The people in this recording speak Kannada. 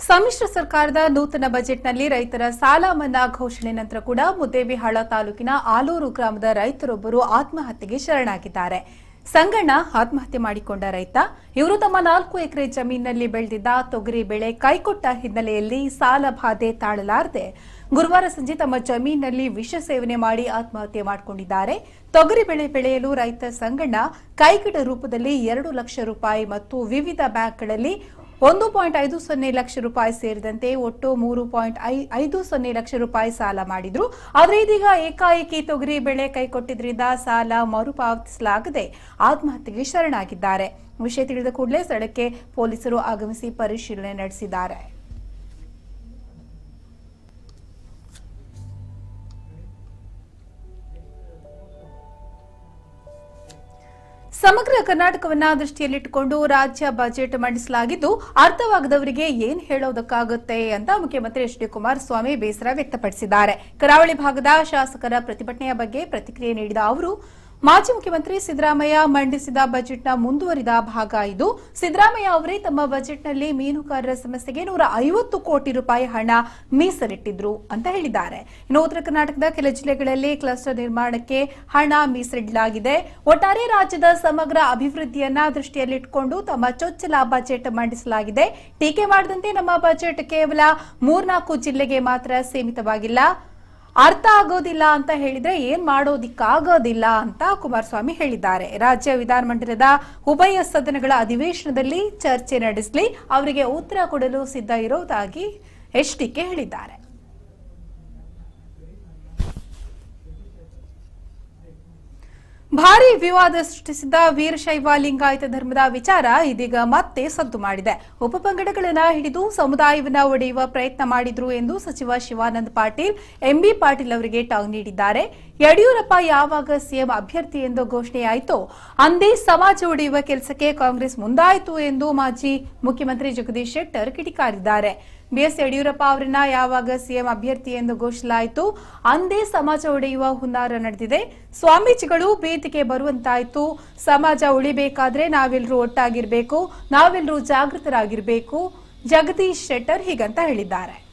ಸಮ್ಮಿಶ್ರ ಸರ್ಕಾರದ ನೂತನ ಬಜೆಟ್ನಲ್ಲಿ ರೈತರ ಸಾಲ ಮನ್ನಾ ಘೋಷಣೆ ನಂತರ ಕೂಡ ಮುದ್ದೇಬಿಹಾಳ ತಾಲೂಕಿನ ಆಲೂರು ಗ್ರಾಮದ ರೈತರೊಬ್ಬರು ಆತ್ಮಹತ್ಯೆಗೆ ಶರಣಾಗಿದ್ದಾರೆ ಸಂಗಣ್ಣ ಆತ್ಮಹತ್ಯೆ ಮಾಡಿಕೊಂಡ ರೈತ ಇವರು ತಮ್ಮ ನಾಲ್ಕು ಎಕರೆ ಜಮೀನಿನಲ್ಲಿ ಬೆಳೆದಿದ್ದ ತೊಗರಿ ಬೆಳೆ ಕೈಕೊಟ್ಟ ಹಿನ್ನೆಲೆಯಲ್ಲಿ ಸಾಲ ಬಾಧೆ ತಾಳಲಾರದೆ ಗುರುವಾರ ಸಂಜೆ ತಮ್ಮ ಜಮೀನಿನಲ್ಲಿ ವಿಷ ಸೇವನೆ ಮಾಡಿ ಆತ್ಮಹತ್ಯೆ ಮಾಡಿಕೊಂಡಿದ್ದಾರೆ ತೊಗರಿ ಬೆಳೆ ಬೆಳೆಯಲು ರೈತ ಸಂಗಣ್ಣ ಕೈಗಿಡ ರೂಪದಲ್ಲಿ ಎರಡು ಲಕ್ಷ ರೂಪಾಯಿ ಮತ್ತು ವಿವಿಧ ಬ್ಯಾಂಕ್ಗಳಲ್ಲಿ ಒಂದು ಪಾಯಿಂಟ್ ಐದು ಸೊನ್ನೆ ಲಕ್ಷ ರೂಪಾಯಿ ಸೇರಿದಂತೆ ಒಟ್ಟು ಮೂರು ಪಾಯಿಂಟ್ ಐದು ಸೊನ್ನೆ ಲಕ್ಷ ರೂಪಾಯಿ ಸಾಲ ಮಾಡಿದ್ರು ಆದರೆ ಇದೀಗ ಏಕಾಏಕಿ ತೊಗರಿ ಬೆಳೆ ಕೈಕೊಟ್ಟಿದ್ರಿಂದ ಸಾಲ ಮರುಪಾವತಿಸಲಾಗದೆ ಆತ್ಮಹತ್ಯೆಗೆ ಶರಣಾಗಿದ್ದಾರೆ ವಿಷಯ ತಿಳಿದ ಕೂಡಲೇ ಸ್ಥಳಕ್ಕೆ ಪೊಲೀಸರು ಆಗಮಿಸಿ ಪರಿಶೀಲನೆ ನಡೆಸಿದ್ದಾರೆ ಸಮಗ್ರ ಕರ್ನಾಟಕವನ್ನ ದೃಷ್ಟಿಯಲ್ಲಿಟ್ಟುಕೊಂಡು ರಾಜ್ಯ ಬಜೆಟ್ ಮಂಡಿಸಲಾಗಿದ್ದು ಅರ್ಥವಾಗದವರಿಗೆ ಏನ್ ಹೇಳೋದಕ್ಕಾಗುತ್ತೆ ಅಂತ ಮುಖ್ಯಮಂತ್ರಿ ಎಚ್ ಡಿ ಕುಮಾರಸ್ವಾಮಿ ಬೇಸರ ವ್ಯಕ್ತಪಡಿಸಿದ್ದಾರೆ ಕರಾವಳಿ ಭಾಗದ ಶಾಸಕರ ಪ್ರತಿಭಟನೆಯ ಬಗ್ಗೆ ಪ್ರತಿಕ್ರಿಯೆ ನೀಡಿದ ಅವರು ಮಾಜಿ ಮುಖ್ಯಮಂತ್ರಿ ಸಿದ್ದರಾಮಯ್ಯ ಮಂಡಿಸಿದ ಬಜೆಟ್ನ ಮುಂದುವರಿದ ಭಾಗ ಇದು ಸಿದ್ದರಾಮಯ್ಯ ಅವರೇ ತಮ್ಮ ಬಜೆಟ್ನಲ್ಲಿ ಮೀನುಗಾರರ ಸಮಸ್ಯೆಗೆ ನೂರ ಐವತ್ತು ಕೋಟಿ ರೂಪಾಯಿ ಹಣ ಮೀಸಲಿಟ್ಟಿದ್ರು ಅಂತ ಹೇಳಿದ್ದಾರೆ ಇನ್ನು ಉತ್ತರ ಕರ್ನಾಟಕದ ಕೆಲ ಜಿಲ್ಲೆಗಳಲ್ಲಿ ಕ್ಲಸ್ಟರ್ ನಿರ್ಮಾಣಕ್ಕೆ ಹಣ ಮೀಸಲಿಡಲಾಗಿದೆ ಒಟ್ಟಾರೆ ರಾಜ್ಯದ ಸಮಗ್ರ ಅಭಿವೃದ್ಧಿಯನ್ನ ದೃಷ್ಟಿಯಲ್ಲಿಟ್ಟುಕೊಂಡು ತಮ್ಮ ಚೊಚ್ಚಲ ಬಜೆಟ್ ಮಂಡಿಸಲಾಗಿದೆ ಟೀಕೆ ಮಾಡದಂತೆ ನಮ್ಮ ಬಜೆಟ್ ಕೇವಲ ಮೂರ್ನಾಲ್ಕು ಜಿಲ್ಲೆಗೆ ಮಾತ್ರ ಸೀಮಿತವಾಗಿಲ್ಲ ಅರ್ಥ ಆಗೋದಿಲ್ಲ ಅಂತ ಹೇಳಿದ್ರೆ ಏನ್ ಮಾಡೋದಿಕ್ಕಾಗೋದಿಲ್ಲ ಅಂತ ಕುಮಾರಸ್ವಾಮಿ ಹೇಳಿದ್ದಾರೆ ರಾಜ್ಯ ವಿಧಾನಮಂಡಲದ ಉಭಯ ಸದನಗಳ ಅಧಿವೇಶನದಲ್ಲಿ ಚರ್ಚೆ ನಡೆಸಲಿ ಅವರಿಗೆ ಉತ್ತರ ಕೊಡಲು ಸಿದ್ಧ ಇರೋದಾಗಿ ಎಚ್ಡಿಕೆ ಹೇಳಿದ್ದಾರೆ ಭಾರಿ ವಿವಾದ ಸೃಷ್ಟಿಸಿದ ವೀರಶೈವ ಲಿಂಗಾಯತ ಧರ್ಮದ ವಿಚಾರ ಇದೀಗ ಮತ್ತೆ ಸದ್ದು ಮಾಡಿದೆ ಉಪಪಂಗಡಗಳನ್ನ ಹಿಡಿದು ಸಮುದಾಯವನ್ನ ಒಡೆಯುವ ಪ್ರಯತ್ನ ಮಾಡಿದ್ರು ಎಂದು ಸಚಿವ ಶಿವಾನಂದ ಪಾಟೀಲ್ ಎಂಬಿ ಪಾಟೀಲ್ ಅವರಿಗೆ ಟಾಂಗ್ ನೀಡಿದ್ದಾರೆ ಯಡಿಯೂರಪ್ಪ ಯಾವಾಗ ಸಿಎಂ ಅಭ್ಯರ್ಥಿ ಎಂದು ಘೋಷಣೆಯಾಯಿತೋ ಅಂದೇ ಸಮಾಜ ಒಡೆಯುವ ಕೆಲಸಕ್ಕೆ ಕಾಂಗ್ರೆಸ್ ಮುಂದಾಯಿತು ಎಂದು ಮಾಜಿ ಮುಖ್ಯಮಂತ್ರಿ ಜಗದೀಶ್ ಶೆಟ್ಟರ್ ಕಿಡಿಕಾರಿದ್ದಾರೆ ಬಿಎಸ್ ಯಡಿಯೂರಪ್ಪ ಅವರನ್ನ ಯಾವಾಗ ಸಿಎಂ ಅಭ್ಯರ್ಥಿ ಎಂದು ಘೋಷಿಸಲಾಯಿತು ಅಂದೇ ಸಮಾಜ ಒಡೆಯುವ ಹುನ್ನಾರ ನಡೆದಿದೆ ಸ್ವಾಮೀಜಿಗಳು ಬೇದಿಗೆ ಬರುವಂತಾಯಿತು ಸಮಾಜ ಉಳಿಬೇಕಾದ್ರೆ ನಾವೆಲ್ಲರೂ ಒಟ್ಟಾಗಿರ್ಬೇಕು ನಾವೆಲ್ಲರೂ ಜಾಗೃತರಾಗಿರ್ಬೇಕು ಜಗದೀಶ್ ಶೆಟ್ಟರ್ ಹೀಗಂತ ಹೇಳಿದ್ದಾರೆ